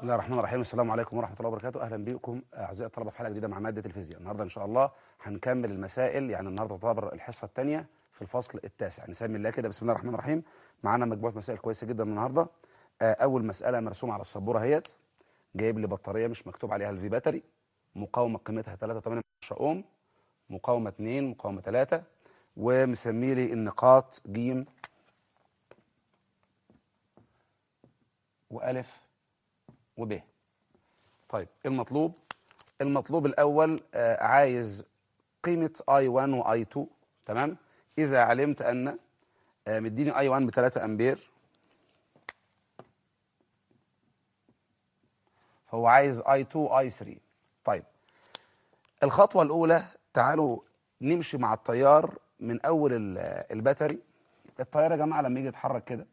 الله الرحمن الرحيم السلام عليكم ورحمه الله وبركاته اهلا بكم اعزائي الطلبه في حلقه جديده مع ماده الفيزياء النهارده ان شاء الله هنكمل المسائل يعني النهارده تعتبر الحصه الثانيه في الفصل التاسع نسمي الله كده بسم الله الرحمن الرحيم معانا مجموعه مسائل كويسه جدا النهارده آه، اول مساله مرسومه على السبوره اهيت جايب لي بطاريه مش مكتوب عليها الفي باتري مقاومه قيمتها 3.8 اوم مقاومه 2 مقاومه 3 ومسمي لي النقاط ج والف وب طيب المطلوب المطلوب الاول آه، عايز قيمه اي 1 واي 2 تمام اذا علمت ان آه، مديني اي 1 ب 3 امبير فهو عايز اي 2 اي 3 طيب الخطوه الاولى تعالوا نمشي مع التيار من اول ال- الباتري التيار يا جماعه لما يجي يتحرك كده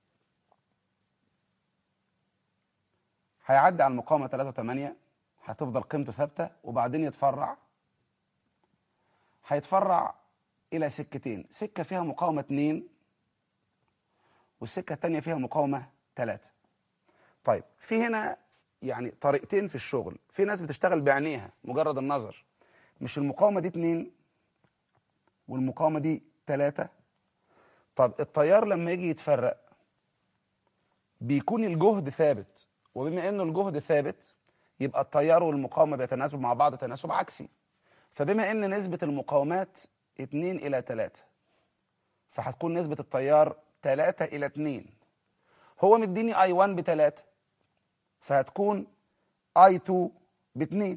هيعدي على المقاومه 3 و8 هتفضل قيمته ثابته وبعدين يتفرع هيتفرع الى سكتين سكه فيها مقاومه 2 والسكه الثانيه فيها مقاومه 3 طيب في هنا يعني طريقتين في الشغل في ناس بتشتغل بعينيها مجرد النظر مش المقاومه دي 2 والمقاومه دي 3 طب التيار لما يجي يتفرق بيكون الجهد ثابت وبما انه الجهد ثابت يبقى التيار والمقاومه بيتناسبوا مع بعض تناسب عكسي فبما ان نسبه المقاومات 2 الى 3 فهتكون نسبه التيار 3 الى 2 هو مديني اي 1 ب 3 فهتكون اي 2 ب 2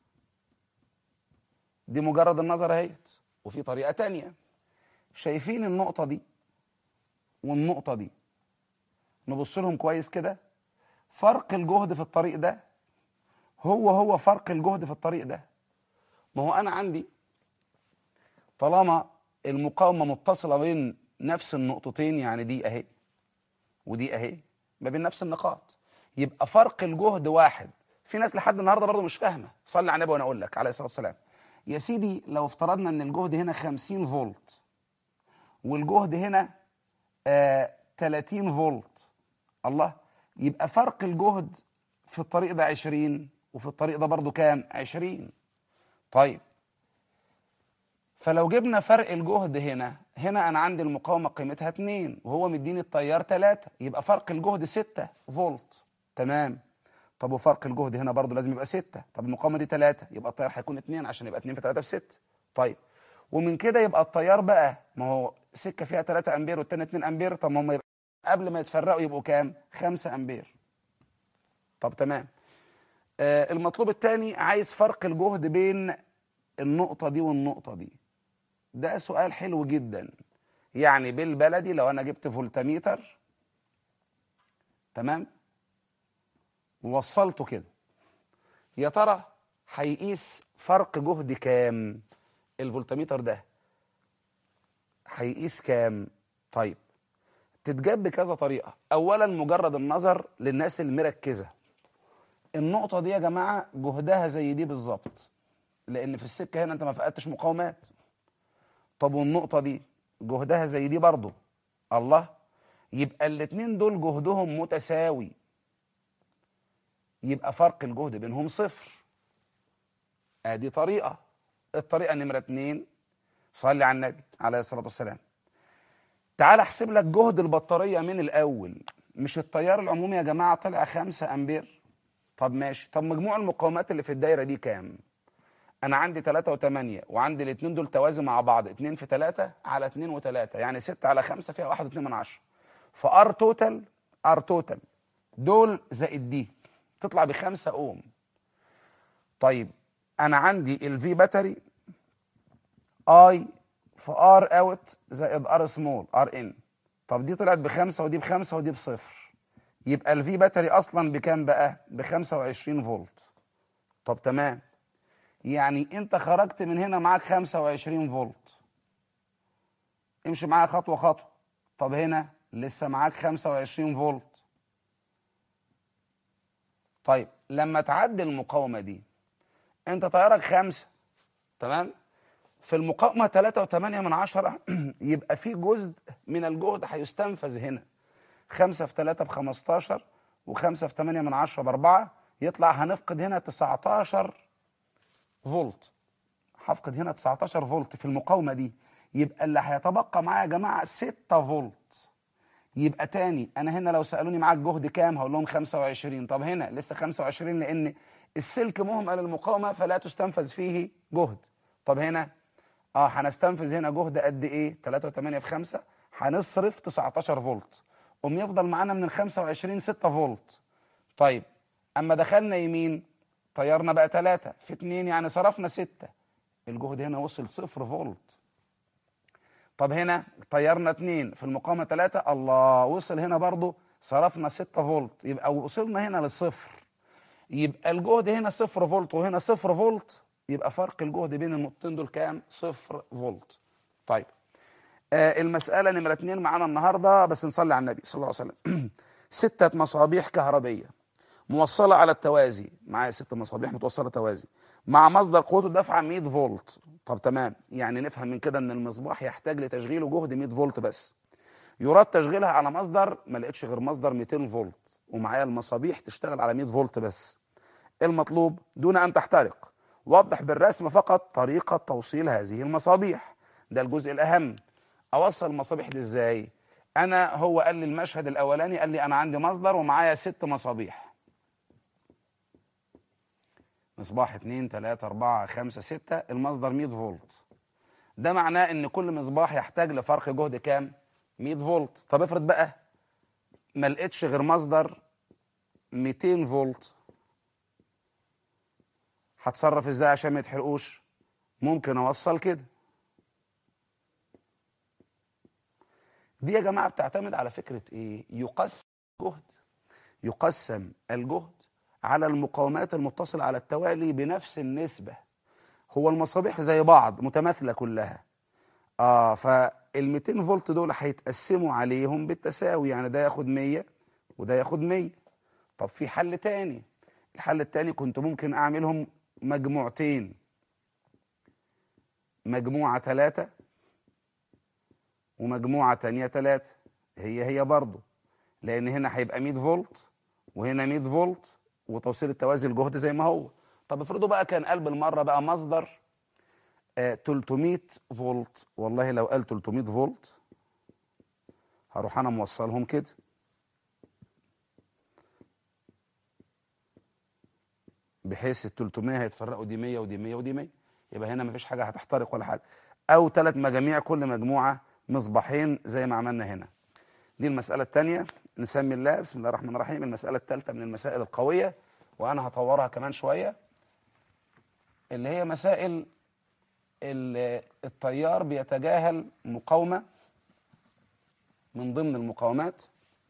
دي مجرد النظر اهيت وفي طريقه تانية شايفين النقطه دي والنقطه دي نبص لهم كويس كده فرق الجهد في الطريق ده هو هو فرق الجهد في الطريق ده ما هو انا عندي طالما المقاومه متصله بين نفس النقطتين يعني دي اهي ودي اهي ما بين نفس النقاط يبقى فرق الجهد واحد في ناس لحد النهارده برضه مش فاهمه صلي على النبي وانا اقول لك عليه الصلاه والسلام يا سيدي لو افترضنا ان الجهد هنا 50 فولت والجهد هنا آه 30 فولت الله يبقى فرق الجهد في الطريق ده 20 وفي الطريق ده برضو كام 20 طيب فلو جبنا فرق الجهد هنا هنا انا عندي المقاومه قيمتها 2 وهو مديني التيار 3 يبقى فرق الجهد 6 فولت تمام طب وفرق الجهد هنا برضو لازم يبقى 6 طب المقاومه دي 3 يبقى التيار هيكون 2 عشان يبقى 2 في 3 في 6 طيب ومن كده يبقى التيار بقى ما هو سكه فيها 3 امبير والتانيه 2 امبير طب ما هم يبقى قبل ما يتفرقوا يبقوا كام 5 امبير طب تمام آه المطلوب الثاني عايز فرق الجهد بين النقطه دي والنقطه دي ده سؤال حلو جدا يعني بالبلدي لو انا جبت فولتميتر تمام ووصلته كده يا ترى هيقيس فرق جهد كام الفولتميتر ده هيقيس كام طيب تتجاب بكذا طريقه اولا مجرد النظر للناس المركزه النقطه دي يا جماعه جهدها زي دي بالظبط لان في السكه هنا انت ما فقدتش مقاومات طب والنقطه دي جهدها زي دي برضو الله يبقى الاتنين دول جهدهم متساوي يبقى فرق الجهد بينهم صفر ادي طريقه الطريقه نمره اتنين صلي على النبي عليه الصلاه والسلام تعال احسب لك جهد البطاريه من الاول مش التيار العمومي يا جماعه طلع 5 امبير طب ماشي طب مجموع المقاومات اللي في الدايره دي كام انا عندي 3 و8 وعندي الاثنين دول توازي مع بعض 2 في 3 على 2 و3 يعني 6 على 5 فيها 1.2 من 10 فار توتال ار توتال دول زائد دي تطلع ب 5 اوم طيب انا عندي الفي باتري اي في ار اوت زائد ار سمول ار ان طب دي طلعت بخمسه ودي بخمسه ودي بصفر يبقى الفي باتري اصلا بكام بقى؟ ب 25 فولت طب تمام يعني انت خرجت من هنا معاك 25 فولت امشي معايا خطوه خطوه طب هنا لسه معاك 25 فولت طيب لما تعدي المقاومه دي انت تيارك خمسة تمام في المقاومة 3 و8 من عشرة يبقى في جزء من الجهد هيستنفذ هنا 5 في 3 ب 15 وخمسة في 8 من 10 بأربعة يطلع هنفقد هنا 19 فولت هفقد هنا 19 فولت في المقاومة دي يبقى اللي هيتبقى معايا يا جماعة 6 فولت يبقى تاني انا هنا لو سالوني معاك جهد كام هقول لهم 25 طب هنا لسه 25 لان السلك مهمل المقاومه فلا تستنفذ فيه جهد طب هنا اه هنستنفذ هنا جهد قد ايه 3.8 في 5 هنصرف 19 فولت قوم يفضل معانا من ال 25 6 فولت طيب اما دخلنا يمين طيرنا بقى 3 في 2 يعني صرفنا 6 الجهد هنا وصل 0 فولت طب هنا طيرنا 2 في المقاومه 3 الله وصل هنا برضو صرفنا 6 فولت يبقى وصلنا هنا للصفر يبقى الجهد هنا 0 فولت وهنا 0 فولت يبقى فرق الجهد بين النقطتين دول كام 0 فولت طيب آه المسألة نمرة اتنين معانا النهاردة بس نصلي على النبي صلى الله عليه وسلم ستة مصابيح كهربية موصلة على التوازي معايا ست مصابيح متوصلة توازي مع مصدر قوته دفعة 100 فولت طب تمام يعني نفهم من كده ان المصباح يحتاج لتشغيله جهد 100 فولت بس يراد تشغيلها على مصدر ما لقيتش غير مصدر 200 فولت ومعايا المصابيح تشتغل على 100 فولت بس المطلوب دون ان تحترق وضح بالرسم فقط طريقة توصيل هذه المصابيح ده الجزء الأهم أوصل المصابيح دي إزاي أنا هو قال لي المشهد الأولاني قال لي أنا عندي مصدر ومعايا ست مصابيح مصباح 2 3 4 5 6 المصدر 100 فولت ده معناه ان كل مصباح يحتاج لفرق جهد كام 100 فولت طب افرض بقى ما لقيتش غير مصدر 200 فولت هتصرف ازاي عشان ما يتحرقوش ممكن اوصل كده دي يا جماعه بتعتمد على فكره ايه يقسم الجهد يقسم الجهد على المقاومات المتصله على التوالي بنفس النسبه هو المصابيح زي بعض متماثله كلها اه فال 200 فولت دول هيتقسموا عليهم بالتساوي يعني ده ياخد 100 وده ياخد 100 طب في حل تاني الحل التاني كنت ممكن اعملهم مجموعتين مجموعة ثلاثة ومجموعة تانية ثلاثة هي هي برضو لأن هنا هيبقى 100 فولت وهنا 100 فولت وتوصيل التوازي الجهد زي ما هو طب افرضوا بقى كان قلب المرة بقى مصدر آه 300 فولت والله لو قال 300 فولت هروح أنا موصلهم كده بحيث ال 300 هيتفرقوا دي 100 ودي 100 ودي 100 يبقى هنا مفيش حاجه هتحترق ولا حاجه او ثلاث مجاميع كل مجموعه مصباحين زي ما عملنا هنا دي المساله الثانيه نسمي الله بسم الله الرحمن الرحيم المساله الثالثه من المسائل القويه وانا هطورها كمان شويه اللي هي مسائل التيار بيتجاهل مقاومه من ضمن المقاومات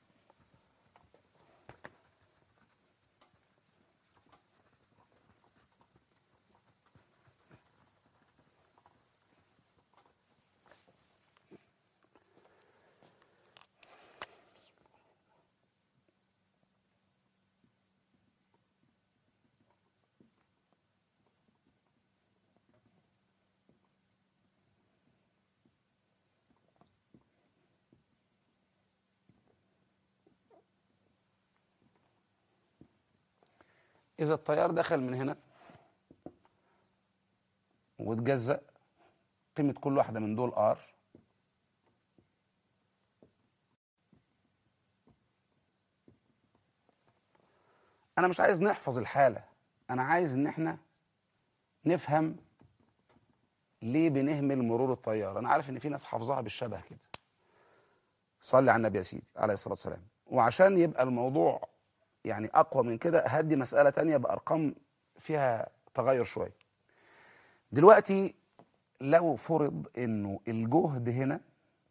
إذا التيار دخل من هنا واتجزأ قيمة كل واحدة من دول R أنا مش عايز نحفظ الحالة أنا عايز إن إحنا نفهم ليه بنهمل مرور التيار أنا عارف إن في ناس حافظاها بالشبه كده صلي على النبي يا سيدي عليه الصلاة والسلام وعشان يبقى الموضوع يعني اقوى من كده هدي مساله تانية بارقام فيها تغير شويه دلوقتي لو فرض انه الجهد هنا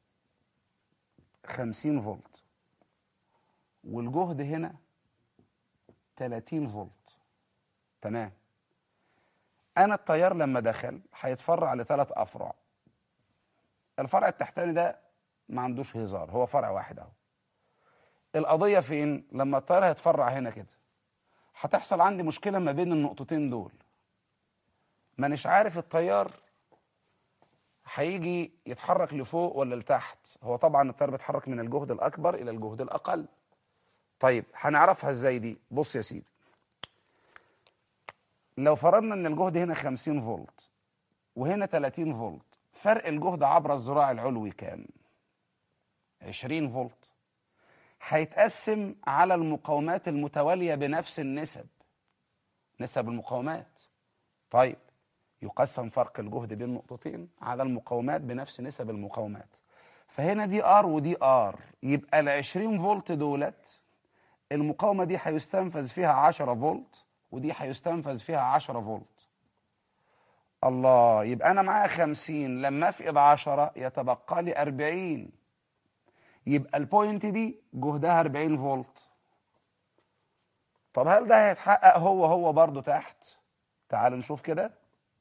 50 فولت والجهد هنا 30 فولت تمام انا التيار لما دخل هيتفرع لثلاث افرع الفرع التحتاني ده ما عندوش هزار هو فرع واحد اهو القضية فين؟ لما التيار هيتفرع هنا كده هتحصل عندي مشكلة ما بين النقطتين دول مانيش عارف التيار هيجي يتحرك لفوق ولا لتحت هو طبعا التيار بيتحرك من الجهد الأكبر إلى الجهد الأقل طيب هنعرفها ازاي دي بص يا سيدي لو فرضنا ان الجهد هنا 50 فولت وهنا 30 فولت فرق الجهد عبر الذراع العلوي كام 20 فولت هيتقسم على المقاومات المتوالية بنفس النسب نسب المقاومات طيب يقسم فرق الجهد بين نقطتين على المقاومات بنفس نسب المقاومات فهنا دي ار ودي ار يبقى ال 20 فولت دولت المقاومة دي هيستنفذ فيها 10 فولت ودي هيستنفذ فيها 10 فولت الله يبقى أنا معايا 50 لما أفقد 10 يتبقى لي 40 يبقى البوينت دي جهدها 40 فولت طب هل ده هيتحقق هو هو برضو تحت تعالوا نشوف كده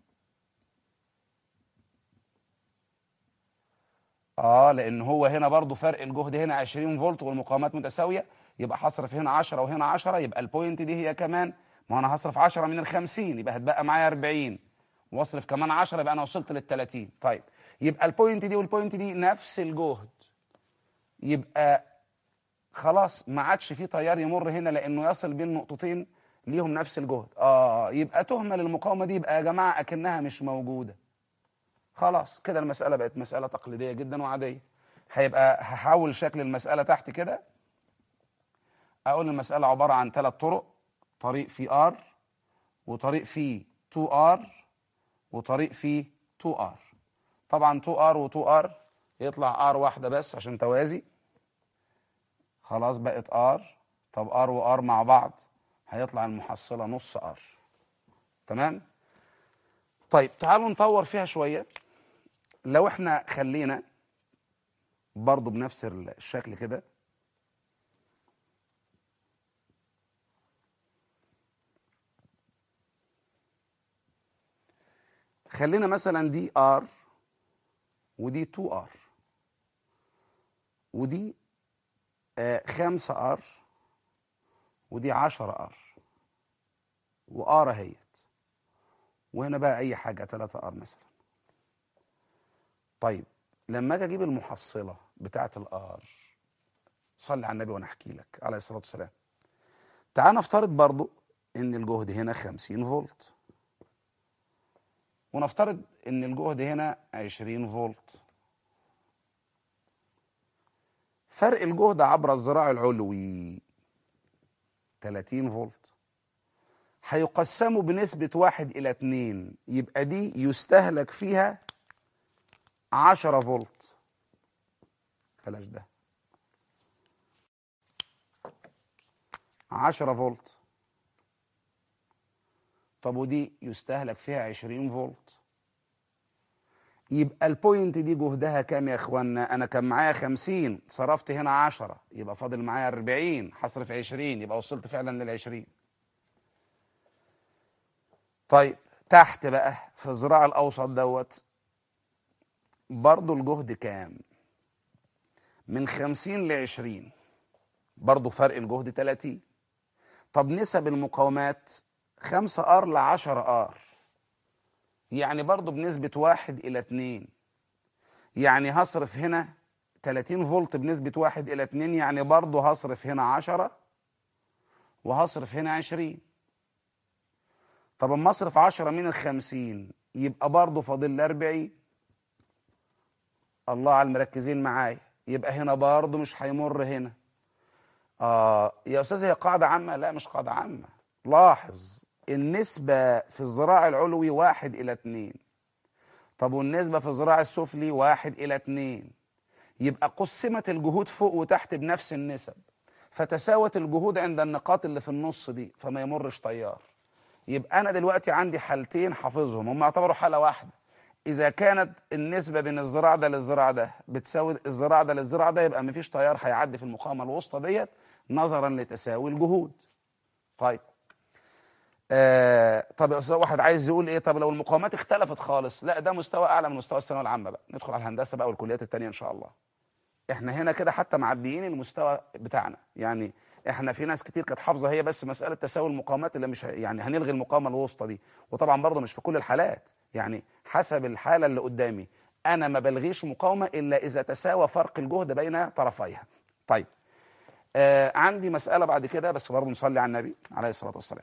اه لان هو هنا برضو فرق الجهد هنا 20 فولت والمقاومات متساويه يبقى هصرف هنا 10 وهنا 10 يبقى البوينت دي هي كمان ما انا هصرف 10 من ال 50 يبقى هتبقى معايا 40 واصرف كمان 10 يبقى انا وصلت لل 30 طيب يبقى البوينت دي والبوينت دي نفس الجهد يبقى خلاص ما عادش في تيار يمر هنا لانه يصل بين نقطتين ليهم نفس الجهد اه يبقى تهمل المقاومه دي يبقى يا جماعه اكنها مش موجوده خلاص كده المساله بقت مساله تقليديه جدا وعاديه هيبقى هحول شكل المساله تحت كده اقول المساله عباره عن ثلاث طرق طريق فيه ار وطريق فيه 2 ار وطريق فيه 2 ار طبعا 2 ار و2 ار يطلع ار واحده بس عشان توازي خلاص بقت ار طب ار وار مع بعض هيطلع المحصله نص ار تمام طيب تعالوا نطور فيها شويه لو احنا خلينا برضو بنفس الشكل كده خلينا مثلا دي ار ودي 2 ار ودي آه 5 ار ودي 10 ار وار اهيت وهنا بقى اي حاجه 3 ار مثلا طيب لما اجي اجيب المحصله بتاعه الار صلي على النبي وانا احكي لك عليه الصلاه والسلام تعال نفترض برضو ان الجهد هنا 50 فولت ونفترض ان الجهد هنا 20 فولت فرق الجهد عبر الذراع العلوي 30 فولت هيقسموا بنسبة واحد إلى اتنين يبقى دي يستهلك فيها 10 فولت بلاش ده 10 فولت طب ودي يستهلك فيها 20 فولت يبقى البوينت دي جهدها كام يا اخوانا انا كان معايا 50 صرفت هنا 10 يبقى فاضل معايا 40 هصرف 20 يبقى وصلت فعلا لل 20 طيب تحت بقى في الذراع الاوسط دوت برضو الجهد كام من 50 ل 20 برضو فرق الجهد 30 طب نسب المقاومات 5 ار ل 10 ار يعني برضو بنسبة واحد إلى اتنين يعني هصرف هنا 30 فولت بنسبة واحد إلى اتنين يعني برضو هصرف هنا 10 وهصرف هنا 20 طب اما اصرف 10 من ال 50 يبقى برضو فاضل لي 40 الله على المركزين معايا يبقى هنا برضو مش هيمر هنا آه يا أستاذ هي قاعدة عامة لا مش قاعدة عامة لاحظ النسبة في الذراع العلوي واحد إلى اتنين طب والنسبة في الذراع السفلي واحد إلى اتنين يبقى قسمت الجهود فوق وتحت بنفس النسب فتساوت الجهود عند النقاط اللي في النص دي فما يمرش تيار يبقى أنا دلوقتي عندي حالتين حافظهم هم يعتبروا حالة واحدة إذا كانت النسبة بين الذراع ده للذراع ده بتساوي الذراع ده للذراع ده يبقى مفيش تيار هيعدي في المقاومة الوسطى ديت نظرا لتساوي الجهود طيب آه طب يا استاذ واحد عايز يقول ايه طب لو المقاومات اختلفت خالص لا ده مستوى اعلى من مستوى الثانويه العامه بقى ندخل على الهندسه بقى والكليات التانية ان شاء الله احنا هنا كده حتى معديين المستوى بتاعنا يعني احنا في ناس كتير كانت حافظه هي بس مساله تساوي المقاومات اللي مش ه- يعني هنلغي المقاومه الوسطى دي وطبعا برضه مش في كل الحالات يعني حسب الحاله اللي قدامي انا ما بلغيش مقاومه الا اذا تساوى فرق الجهد بين طرفيها طيب آه عندي مسألة بعد كده بس برضه نصلي على النبي عليه الصلاة والسلام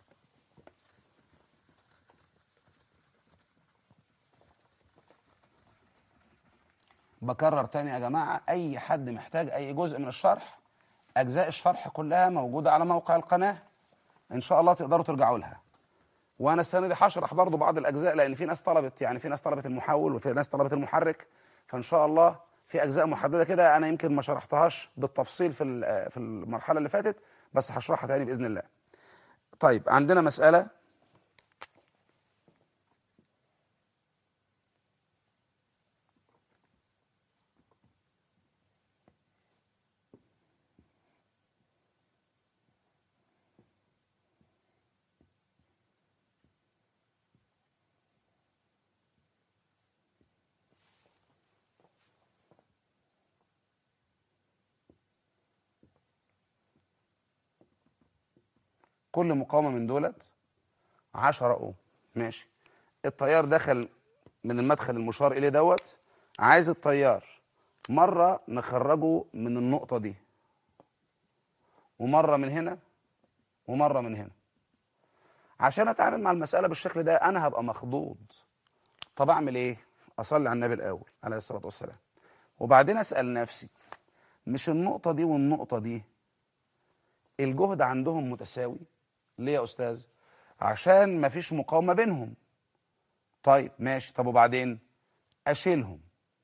بكرر تاني يا جماعة أي حد محتاج أي جزء من الشرح أجزاء الشرح كلها موجودة على موقع القناة إن شاء الله تقدروا ترجعوا لها وأنا السنة دي هشرح برضو بعض الأجزاء لأن في ناس طلبت يعني في ناس طلبت المحول وفي ناس طلبت المحرك فإن شاء الله في أجزاء محددة كده أنا يمكن ما شرحتهاش بالتفصيل في ال- في المرحلة اللي فاتت بس هشرحها تاني بإذن الله طيب عندنا مسألة كل مقاومة من دولت 10 أوم ماشي التيار دخل من المدخل المشار إليه دوت عايز التيار مرة نخرجه من النقطة دي ومرة من هنا ومرة من هنا عشان أتعامل مع المسألة بالشكل ده أنا هبقى مخضوض طب أعمل إيه؟ أصلي على النبي الأول عليه الصلاة والسلام وبعدين أسأل نفسي مش النقطة دي والنقطة دي الجهد عندهم متساوي ليه يا استاذ عشان مفيش مقاومه بينهم طيب ماشي طب وبعدين اشيلهم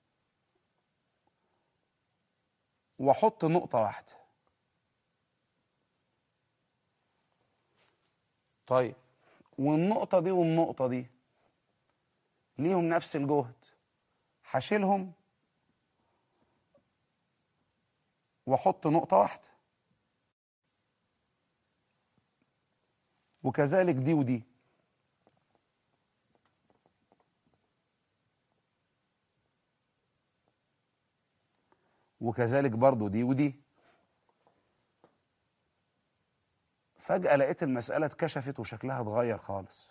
واحط نقطه واحده طيب والنقطه دي والنقطه دي ليهم نفس الجهد هشيلهم واحط نقطه واحده وكذلك دي ودي وكذلك برضو دي ودي فجأة لقيت المسألة اتكشفت وشكلها اتغير خالص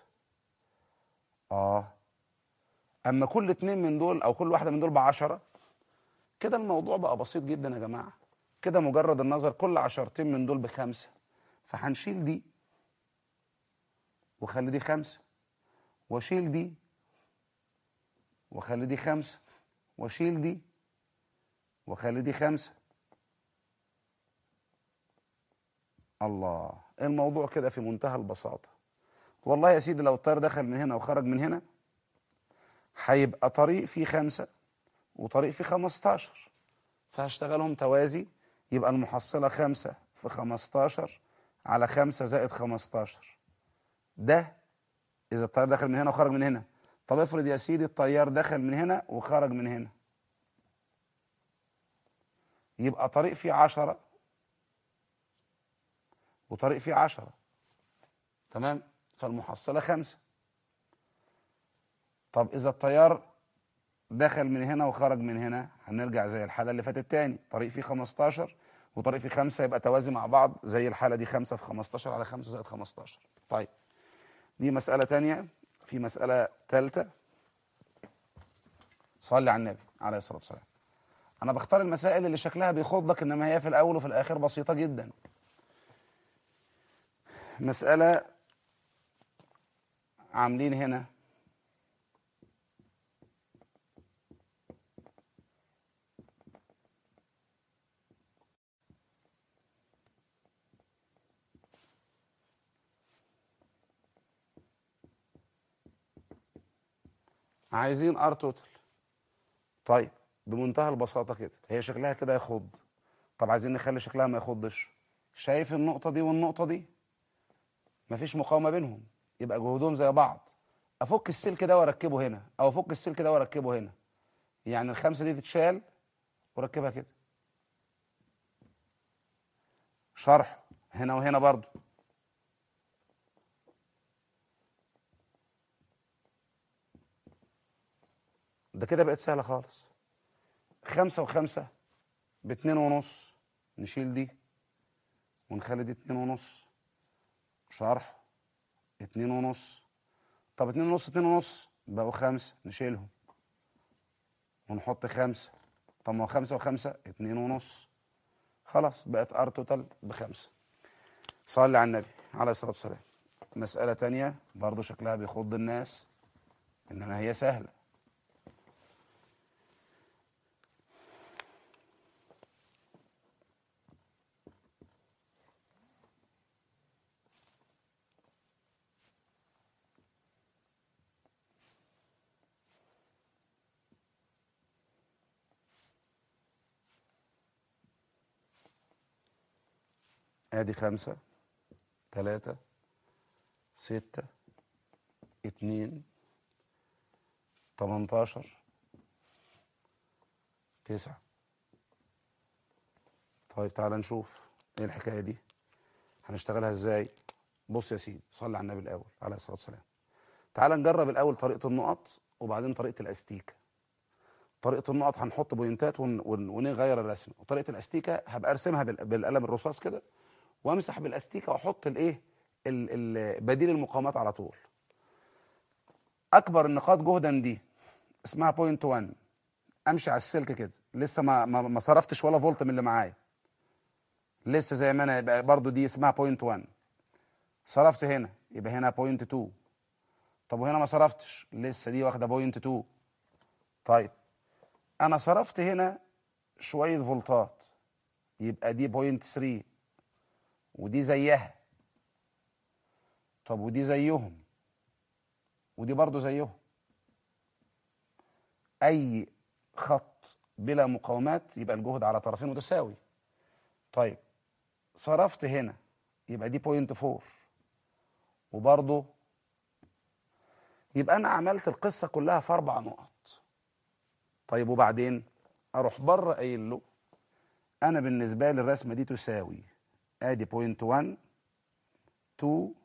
اه اما كل اتنين من دول او كل واحدة من دول بعشرة كده الموضوع بقى بسيط جدا يا جماعة كده مجرد النظر كل عشرتين من دول بخمسة فهنشيل دي وخلي دي خمسة واشيل دي وخلي دي خمسة واشيل دي وخلي دي خمسة الله الموضوع كده في منتهى البساطة والله يا سيدي لو الطير دخل من هنا وخرج من هنا هيبقى طريق فيه خمسة وطريق فيه خمستاشر فهشتغلهم توازي يبقى المحصلة خمسة في خمستاشر على خمسة زائد خمستاشر ده اذا الطيار دخل من هنا وخرج من هنا طب افرض يا سيدي الطيار دخل من هنا وخرج من هنا يبقى طريق فيه عشرة وطريق فيه عشرة تمام فالمحصلة خمسة طب إذا الطيار دخل من هنا وخرج من هنا هنرجع زي الحالة اللي فاتت تاني طريق فيه 15 وطريق فيه خمسة يبقى توازي مع بعض زي الحالة دي خمسة في 15 على خمسة زائد 15 طيب دي مسألة تانية في مسألة ثالثة صلي على النبي عليه الصلاة والسلام أنا بختار المسائل اللي شكلها بيخضك إنما هي في الأول وفي الآخر بسيطة جدا مسألة عاملين هنا عايزين ار توتال طيب بمنتهى البساطه كده هي شكلها كده يخض طب عايزين نخلي شكلها ما يخضش شايف النقطه دي والنقطه دي مفيش مقاومه بينهم يبقى جهودهم زي بعض افك السلك ده واركبه هنا او افك السلك ده واركبه هنا يعني الخمسه دي تتشال وركبها كده شرح هنا وهنا برضو ده كده بقت سهلة خالص خمسة وخمسة باتنين ونص نشيل دي ونخلي دي اتنين ونص شرح اتنين ونص طب اتنين ونص اتنين ونص بقوا خمسة نشيلهم ونحط خمسة طب ما هو خمسة وخمسة اتنين ونص خلاص بقت ار توتال بخمسة صلي على النبي عليه الصلاة والسلام مسألة تانية برضو شكلها بيخض الناس إنما هي سهلة ادي خمسة تلاتة ستة اتنين تمنتاشر تسعة طيب تعالى نشوف ايه الحكاية دي هنشتغلها ازاي بص يا سيدي صلي على النبي الاول عليه الصلاة والسلام تعال نجرب الاول طريقة النقط وبعدين طريقة الاستيكة طريقة النقط هنحط بوينتات ون... ون... ونغير الرسم وطريقة الاستيكة هبقى ارسمها بال... بالقلم الرصاص كده وامسح بالاستيكه واحط الايه ال- ال- بديل المقاومات على طول اكبر النقاط جهدا دي اسمها بوينت 1 امشي على السلك كده لسه ما ما, ما صرفتش ولا فولت من اللي معايا لسه زي ما انا يبقى برضو دي اسمها بوينت 1 صرفت هنا يبقى هنا بوينت 2 طب وهنا ما صرفتش لسه دي واخده بوينت 2 طيب انا صرفت هنا شويه فولتات يبقى دي بوينت 3 ودي زيها طب ودي زيهم ودي برضو زيهم اي خط بلا مقاومات يبقى الجهد على طرفين متساوي طيب صرفت هنا يبقى دي بوينت فور وبرضو يبقى انا عملت القصه كلها في اربع نقط طيب وبعدين اروح بره قايل له انا بالنسبه لي الرسمه دي تساوي ادي بوينت 1 2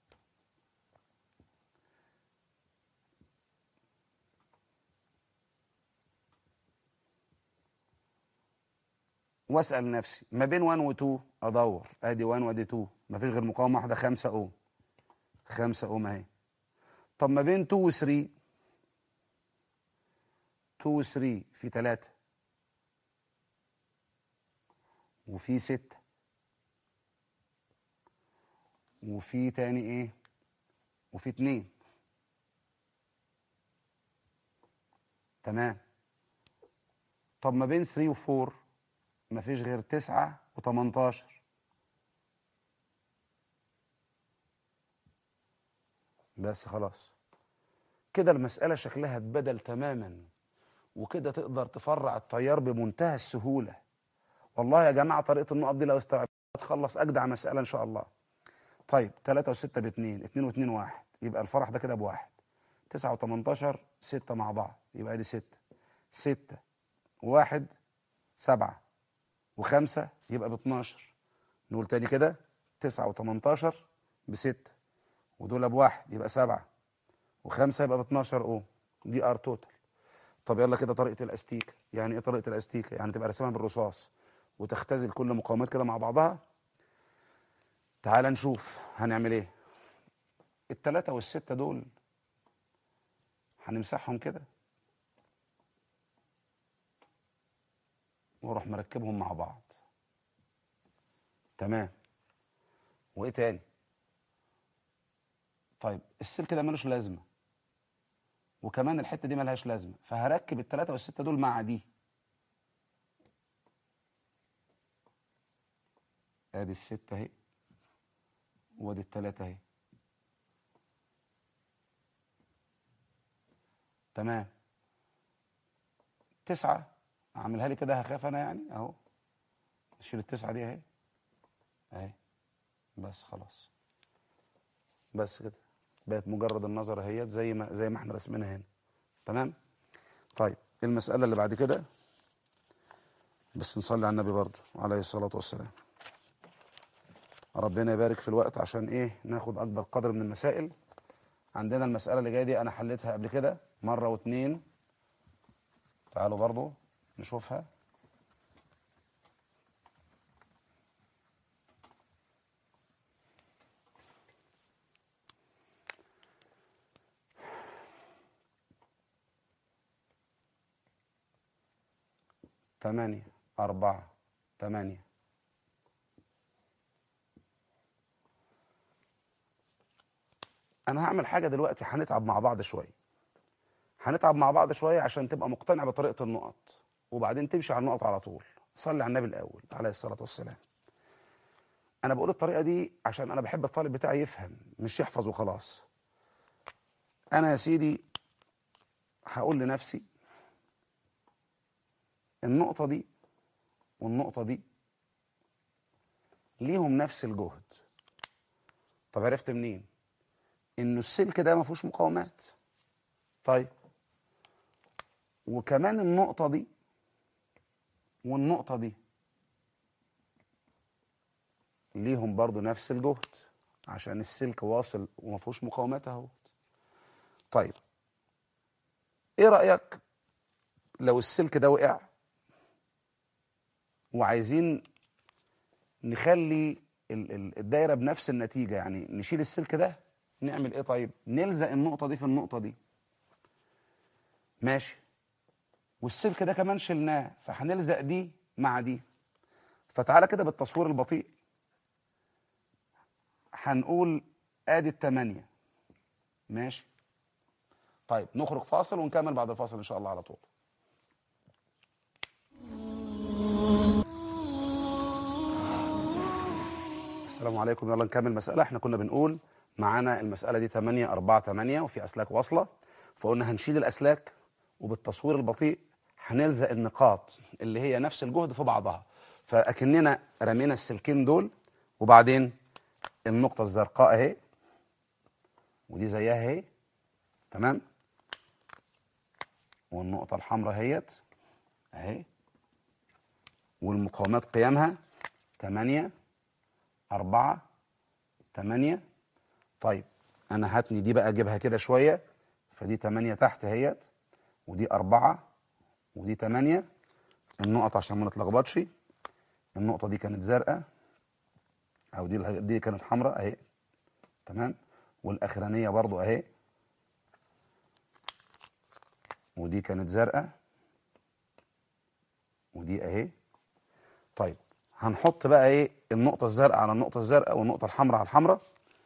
واسال نفسي ما بين 1 و 2 ادور ادي 1 وادي 2 ما فيش غير مقاومه واحده 5 اوم 5 اوم اهي طب ما بين 2 و 3 2 و 3 في 3 وفي 6 وفي تاني ايه وفي اتنين تمام طب ما بين 3 و 4 مفيش غير 9 و18 بس خلاص كده المسألة شكلها اتبدل تماما وكده تقدر تفرع التيار بمنتهى السهولة والله يا جماعة طريقة النقط دي لو استوعبتها تخلص أجدع مسألة إن شاء الله طيب 3 و6 ب 2 2 و2 1 يبقى الفرح ده كده بواحد 9 و18 6 مع بعض يبقى دي 6 6 و1 7 و5 يبقى ب 12 نقول تاني كده 9 و18 ب 6 ودول بواحد يبقى 7 و5 يبقى ب 12 اوم دي ار توتال طب يلا كده طريقه الاستيكه يعني ايه طريقه الاستيكه يعني تبقى رسمها بالرصاص وتختزل كل مقاومات كده مع بعضها تعال نشوف هنعمل ايه التلاتة والستة دول هنمسحهم كده واروح مركبهم مع بعض تمام وايه تاني طيب السلك ده ملوش لازمه وكمان الحته دي ملهاش لازمه فهركب التلاتة والستة دول مع دي ادي الستة اهي وادي التلاتة اهي تمام تسعة اعملها لي كده هخاف انا يعني اهو اشيل التسعة دي اهي اهي بس خلاص بس كده بقت مجرد النظر اهيت زي ما زي ما احنا رسمينها هنا تمام طيب المسألة اللي بعد كده بس نصلي على النبي برضه عليه الصلاة والسلام ربنا يبارك في الوقت عشان ايه ناخد اكبر قدر من المسائل عندنا المسألة اللي جاية دي انا حليتها قبل كده مرة واتنين تعالوا برضو نشوفها تمانية أربعة تمانية انا هعمل حاجه دلوقتي هنتعب مع بعض شويه هنتعب مع بعض شويه عشان تبقى مقتنع بطريقه النقط وبعدين تمشي على النقط على طول صلي على النبي الاول عليه الصلاه والسلام انا بقول الطريقه دي عشان انا بحب الطالب بتاعي يفهم مش يحفظ وخلاص انا يا سيدي هقول لنفسي النقطه دي والنقطه دي ليهم نفس الجهد طب عرفت منين انه السلك ده ما فيهوش مقاومات طيب وكمان النقطه دي والنقطه دي ليهم برضو نفس الجهد عشان السلك واصل وما فيهوش مقاومات اهو طيب ايه رايك لو السلك ده وقع وعايزين نخلي ال- ال- الدايره بنفس النتيجه يعني نشيل السلك ده نعمل ايه طيب نلزق النقطه دي في النقطه دي ماشي والسلك ده كمان شلناه فهنلزق دي مع دي فتعالى كده بالتصوير البطيء هنقول ادي التمانية ماشي طيب نخرج فاصل ونكمل بعد الفاصل ان شاء الله على طول السلام عليكم يلا نكمل مسألة احنا كنا بنقول معانا المسألة دي 8 4 8 وفي أسلاك واصلة فقلنا هنشيل الأسلاك وبالتصوير البطيء هنلزق النقاط اللي هي نفس الجهد في بعضها فأكننا رمينا السلكين دول وبعدين النقطة الزرقاء اهي ودي زيها اهي تمام والنقطة الحمراء اهيت اهي والمقاومات قيامها 8 أربعة تمانية طيب أنا هاتني دي بقى أجيبها كده شوية فدي تمانية تحت اهيت ودي أربعة ودي تمانية النقط عشان ما نتلخبطش النقطة دي كانت زرقاء أو دي دي كانت حمراء أهي تمام والأخرانية برضو أهي ودي كانت زرقاء ودي أهي طيب هنحط بقى ايه النقطة الزرقاء على النقطة الزرقاء والنقطة الحمراء على الحمراء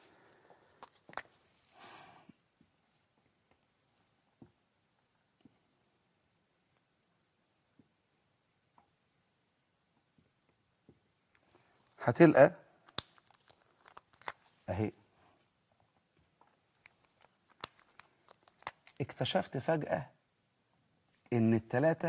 هتلقى اهي اكتشفت فجأة ان التلاتة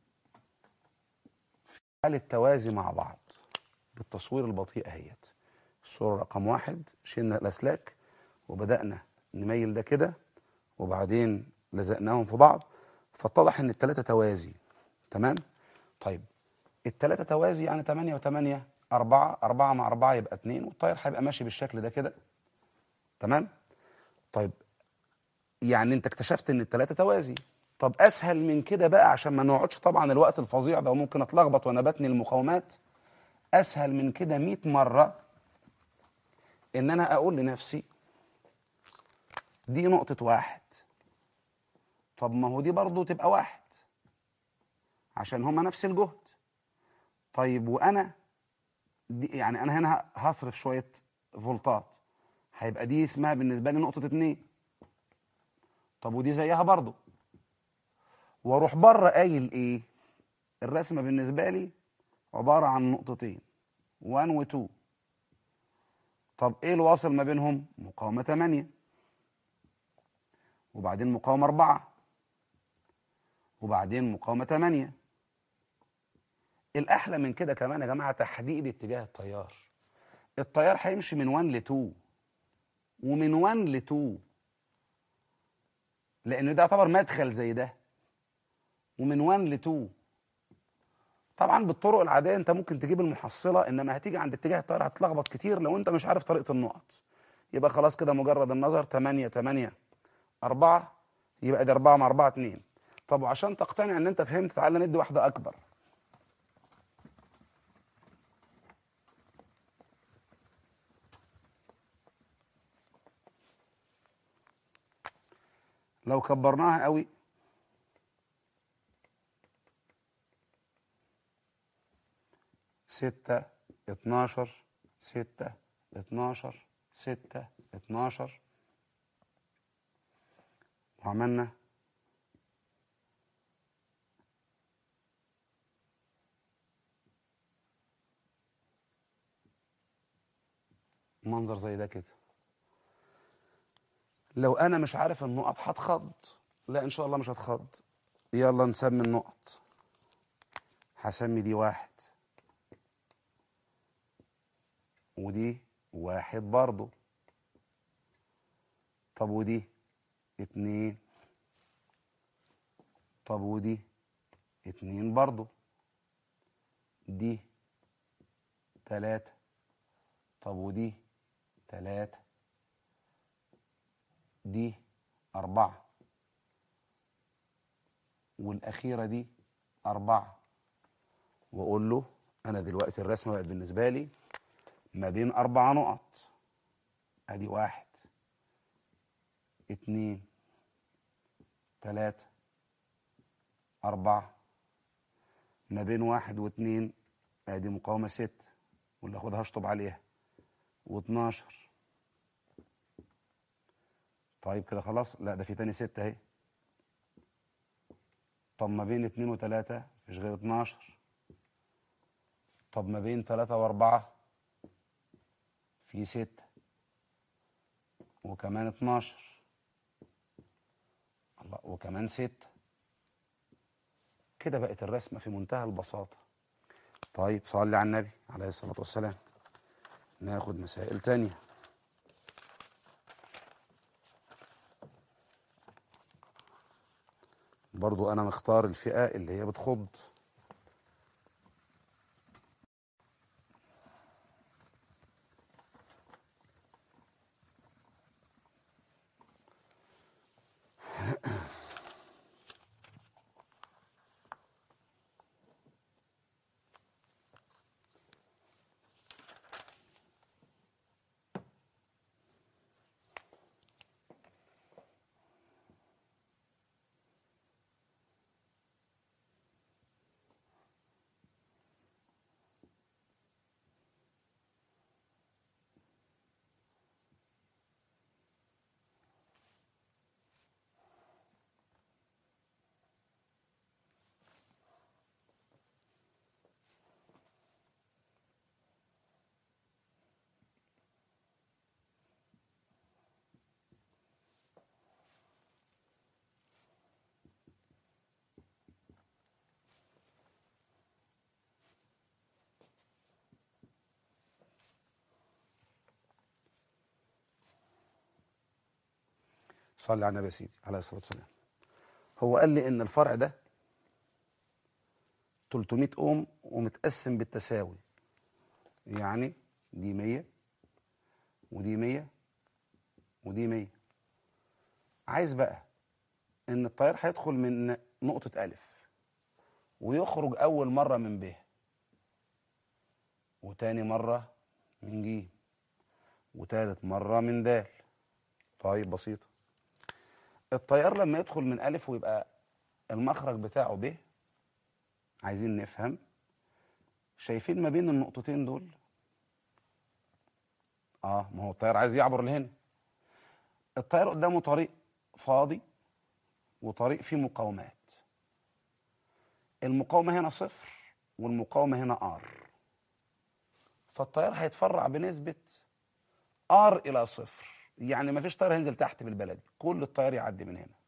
حالة توازي مع بعض بالتصوير البطيء اهيت الصورة رقم واحد شلنا الأسلاك وبدأنا نميل ده كده وبعدين لزقناهم في بعض فاتضح إن التلاتة توازي تمام طيب التلاتة توازي يعني تمانية وتمانية أربعة أربعة مع أربعة يبقى اتنين والطير هيبقى ماشي بالشكل ده كده تمام طيب يعني أنت اكتشفت إن التلاتة توازي طب اسهل من كده بقى عشان ما نقعدش طبعا الوقت الفظيع ده وممكن اتلخبط وانا بتني المقاومات اسهل من كده 100 مره ان انا اقول لنفسي دي نقطه واحد طب ما هو دي برضه تبقى واحد عشان هما نفس الجهد طيب وانا دي يعني انا هنا هصرف شويه فولتات هيبقى دي اسمها بالنسبه لي نقطه اتنين طب ودي زيها برضه واروح بره قايل ايه الرسمه بالنسبه لي عباره عن نقطتين 1 و 2 طب ايه الواصل ما بينهم مقاومه 8 وبعدين مقاومه 4 وبعدين مقاومه 8 الاحلى من كده كمان يا جماعه تحديد اتجاه التيار التيار هيمشي من 1 ل 2 ومن 1 ل 2 لان ده يعتبر مدخل زي ده ومن 1 ل 2 طبعا بالطرق العاديه انت ممكن تجيب المحصله انما هتيجي عند اتجاه التيار هتتلخبط كتير لو انت مش عارف طريقه النقط يبقى خلاص كده مجرد النظر 8 8 4 يبقى دي 4 مع 4 2 طب وعشان تقتنع ان انت فهمت تعالى ندي واحده اكبر لو كبرناها قوي ستة اتناشر ستة اتناشر ستة اتناشر وعملنا منظر زي ده كده لو انا مش عارف النقط هتخض لا ان شاء الله مش هتخض يلا نسمي النقط هسمي دي واحد ودي واحد برضو طب ودي اتنين طب ودي اتنين برضو دي تلاتة طب ودي تلاتة دي أربعة والأخيرة دي أربعة وأقول له أنا دلوقتي الرسمة بقت بالنسبة لي ما بين أربع نقط أدي واحد اتنين تلاتة أربعة ما بين واحد واتنين أدي مقاومة ست واللي أخدها أشطب عليها واتناشر طيب كده خلاص لا ده في تاني ستة اهي طب ما بين اتنين وتلاتة مفيش غير اتناشر طب ما بين تلاتة واربعة في ستة وكمان اتناشر الله وكمان ستة كده بقت الرسمة في منتهى البساطة طيب صلي على النبي عليه الصلاة والسلام ناخد مسائل تانية برضو أنا مختار الفئة اللي هي بتخض صلي على النبي يا سيدي عليه الصلاة والسلام هو قال لي إن الفرع ده 300 أوم ومتقسم بالتساوي يعني دي 100 ودي 100 ودي 100 عايز بقى إن التيار هيدخل من نقطة ألف ويخرج أول مرة من ب وتاني مرة من ج وتالت مرة من د طيب بسيطة التيار لما يدخل من ألف ويبقى المخرج بتاعه ب عايزين نفهم شايفين ما بين النقطتين دول اه ما هو التيار عايز يعبر لهنا التيار قدامه طريق فاضي وطريق فيه مقاومات المقاومة هنا صفر والمقاومة هنا ار فالتيار هيتفرع بنسبة ار إلى صفر يعني ما فيش طيار هينزل تحت بالبلدي كل الطيار يعدي من هنا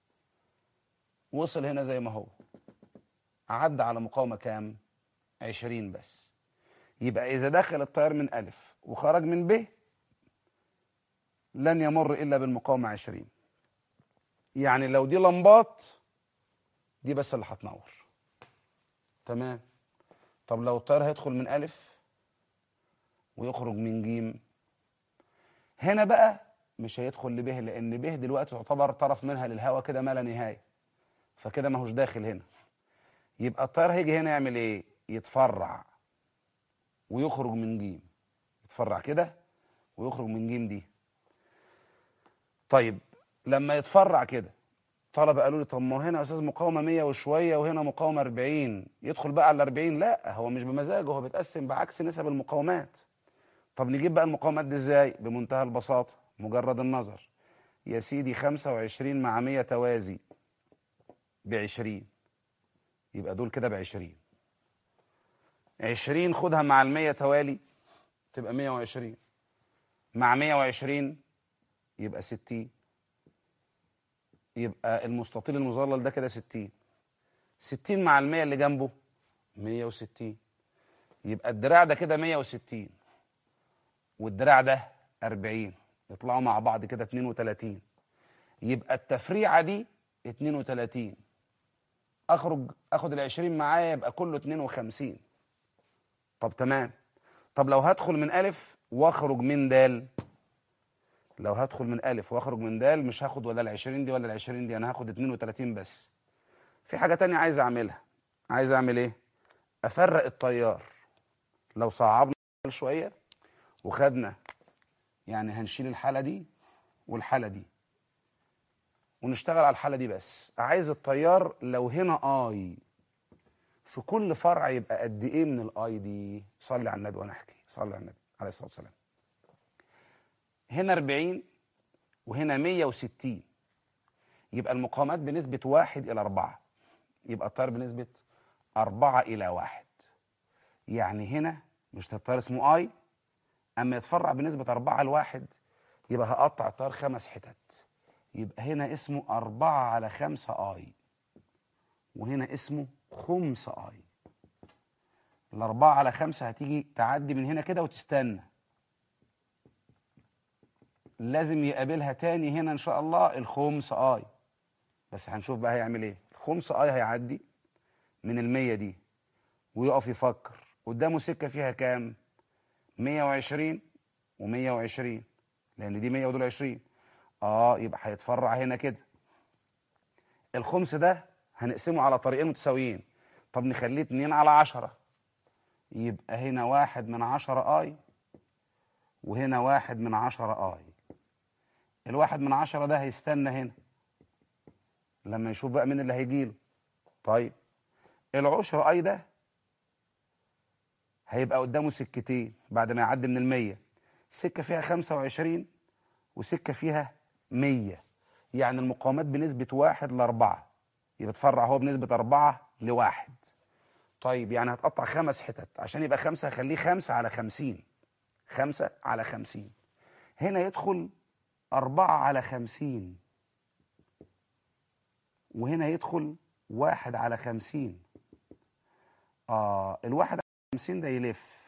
وصل هنا زي ما هو عدى على مقاومة كام 20 بس يبقى إذا دخل الطيار من ألف وخرج من ب لن يمر إلا بالمقاومة 20 يعني لو دي لمبات دي بس اللي هتنور تمام طب لو الطيار هيدخل من ألف ويخرج من جيم هنا بقى مش هيدخل لبه لان به دلوقتي تعتبر طرف منها للهواء كده ما لا نهايه فكده ما هوش داخل هنا يبقى الطيار هيجي هنا يعمل ايه يتفرع ويخرج من جيم يتفرع كده ويخرج من جيم دي طيب لما يتفرع كده طلبة قالوا لي طب ما هنا يا استاذ مقاومه 100 وشويه وهنا مقاومه 40 يدخل بقى على 40 لا هو مش بمزاجه هو بيتقسم بعكس نسب المقاومات طب نجيب بقى المقاومات دي ازاي بمنتهى البساطه مجرد النظر يا سيدي 25 مع 100 توازي ب 20 يبقى دول كده ب 20 20 خدها مع ال 100 توالي تبقى 120 مع 120 يبقى 60 يبقى المستطيل المظلل ده كده 60 60 مع ال 100 اللي جنبه 160 يبقى الدراع ده كده 160 والدراع ده 40 يطلعوا مع بعض كده 32 يبقى التفريعه دي 32 اخرج اخد ال 20 معايا يبقى كله 52 طب تمام طب لو هدخل من الف واخرج من دال لو هدخل من الف واخرج من دال مش هاخد ولا ال 20 دي ولا ال 20 دي انا هاخد 32 بس في حاجه تانية عايز اعملها عايز اعمل ايه افرق التيار لو صعبنا شويه وخدنا يعني هنشيل الحاله دي والحاله دي ونشتغل على الحاله دي بس عايز التيار لو هنا اي في كل فرع يبقى قد ايه من الاي دي صلي على النبي وانا احكي صلي على النبي عليه الصلاه والسلام هنا 40 وهنا 160 يبقى المقاومات بنسبة واحد إلى أربعة يبقى التيار بنسبة أربعة إلى واحد يعني هنا مش التيار اسمه أي أما يتفرع بنسبة أربعة لواحد يبقى هقطع التيار خمس حتت يبقى هنا اسمه أربعة على خمسة أي وهنا اسمه خمس أي الأربعة على خمسة هتيجي تعدي من هنا كده وتستنى لازم يقابلها تاني هنا ان شاء الله الخمس اي بس هنشوف بقى هيعمل ايه الخمس اي هيعدي من المية دي ويقف يفكر قدامه سكة فيها كام 120 و120 لان دي 100 ودول 20 اه يبقى هيتفرع هنا كده الخمس ده هنقسمه على طريقين متساويين طب نخليه 2 على 10 يبقى هنا واحد من 10 اي وهنا واحد من 10 اي الواحد من عشرة ده هيستنى هنا لما يشوف بقى مين اللي هيجيله طيب العشر اي ده هيبقى قدامه سكتين بعد ما يعدي من المية سكة فيها خمسة وعشرين وسكة فيها مية يعني المقاومات بنسبة واحد لأربعة يبقى تفرع هو بنسبة أربعة لواحد طيب يعني هتقطع خمس حتت عشان يبقى خمسة هخليه خمسة على خمسين خمسة على خمسين هنا يدخل أربعة على خمسين وهنا يدخل واحد على خمسين آه الواحد على خمسين ده يلف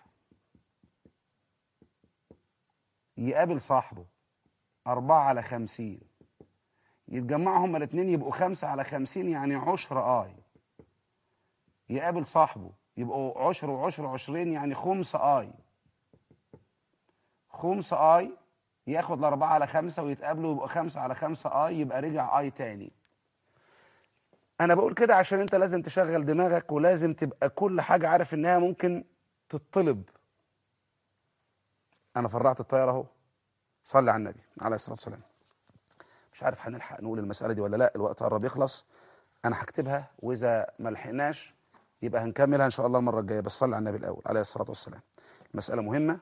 يقابل صاحبه أربعة على خمسين يتجمعوا هما الاتنين يبقوا خمسة على خمسين يعني عشر آي يقابل صاحبه يبقوا عشر وعشر وعشرين يعني خمس آي خمس آي ياخد الأربعة على خمسة ويتقابلوا يبقى خمسة على خمسة آي يبقى رجع آي تاني أنا بقول كده عشان أنت لازم تشغل دماغك ولازم تبقى كل حاجة عارف إنها ممكن تطلب أنا فرعت الطيارة أهو صلي على النبي عليه الصلاة والسلام مش عارف هنلحق نقول المسألة دي ولا لا الوقت قرب يخلص أنا هكتبها وإذا ما لحقناش يبقى هنكملها إن شاء الله المرة الجاية بس صلي على النبي الأول عليه الصلاة والسلام مسألة مهمة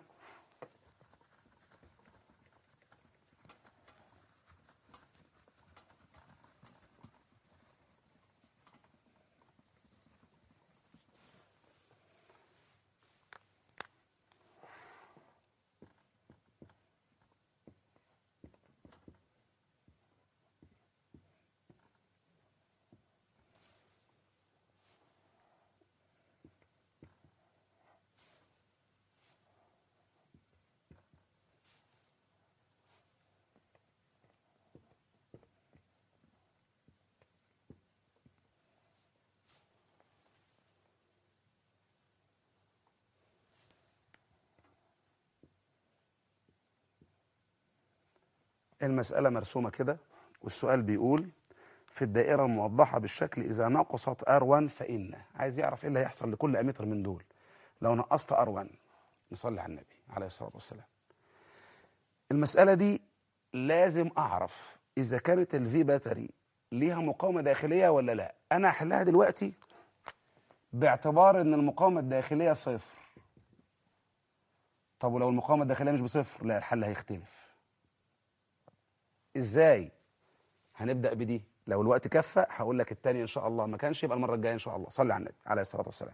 المسألة مرسومة كده والسؤال بيقول في الدائرة الموضحة بالشكل إذا نقصت R1 فإن عايز يعرف إيه اللي هيحصل لكل أمتر من دول لو نقصت R1 نصلي على النبي عليه الصلاة والسلام المسألة دي لازم أعرف إذا كانت الفي باتري ليها مقاومة داخلية ولا لا أنا هحلها دلوقتي باعتبار إن المقاومة الداخلية صفر طب ولو المقاومة الداخلية مش بصفر لا الحل هيختلف ازاي هنبدا بدي لو الوقت كفى هقول لك الثانيه ان شاء الله ما كانش يبقى المره الجايه ان شاء الله صلي على النبي عليه الصلاه والسلام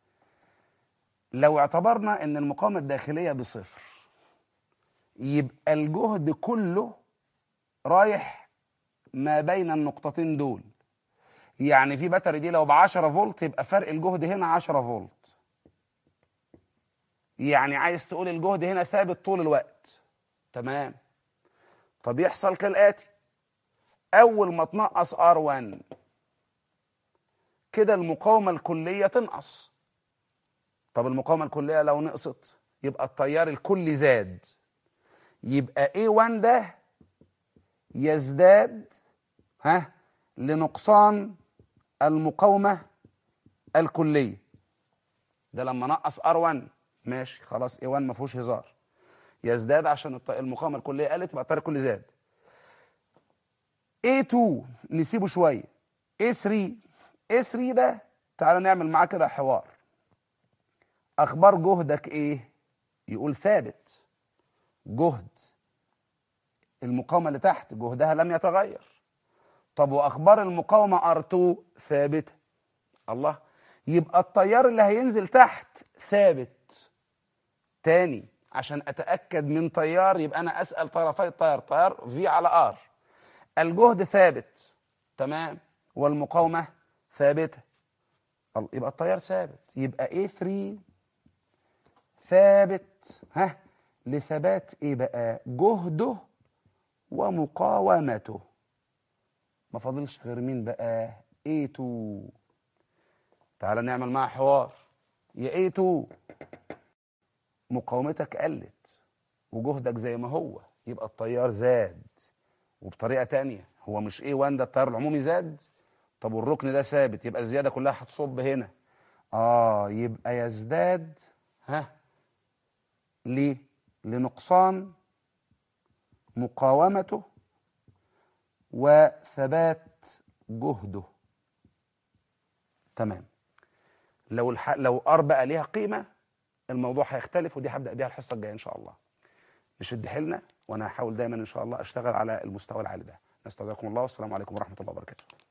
لو اعتبرنا ان المقاومه الداخليه بصفر يبقى الجهد كله رايح ما بين النقطتين دول يعني في باتري دي لو ب 10 فولت يبقى فرق الجهد هنا 10 فولت يعني عايز تقول الجهد هنا ثابت طول الوقت تمام طب يحصل كالآتي أول ما تنقص R1 كده المقاومة الكلية تنقص طب المقاومة الكلية لو نقصت يبقى التيار الكلي زاد يبقى A1 ده يزداد ها لنقصان المقاومة الكلية ده لما نقص R1 ماشي خلاص A1 ما فيهوش هزار يزداد عشان الط- المقاومة الكلية قلت يبقى التيار الكلي زاد A2 نسيبه شوية A3 A3 ده تعالى نعمل معاه كده حوار أخبار جهدك إيه؟ يقول ثابت جهد المقاومة اللي تحت جهدها لم يتغير طب وأخبار المقاومة R2 ثابتة الله يبقى التيار اللي هينزل تحت ثابت تاني عشان أتأكد من تيار يبقى أنا أسأل طرفي التيار تيار V على R الجهد ثابت تمام والمقاومة ثابتة ال- يبقى التيار ثابت يبقى A3 ثابت ها لثبات ايه بقى جهده ومقاومته ما فاضلش غير مين بقى A2 تعال نعمل معاه حوار يا A2 مقاومتك قلت وجهدك زي ما هو يبقى التيار زاد وبطريقه تانية هو مش A1 ده التيار العمومي زاد طب والركن ده ثابت يبقى الزياده كلها هتصب هنا اه يبقى يزداد ها ليه لنقصان مقاومته وثبات جهده تمام لو الح... لو ار بقى ليها قيمه الموضوع هيختلف ودي هبدا بيها الحصه الجايه ان شاء الله نشد حيلنا وانا هحاول دايما ان شاء الله اشتغل على المستوى العالي ده نستودعكم الله والسلام عليكم ورحمه الله وبركاته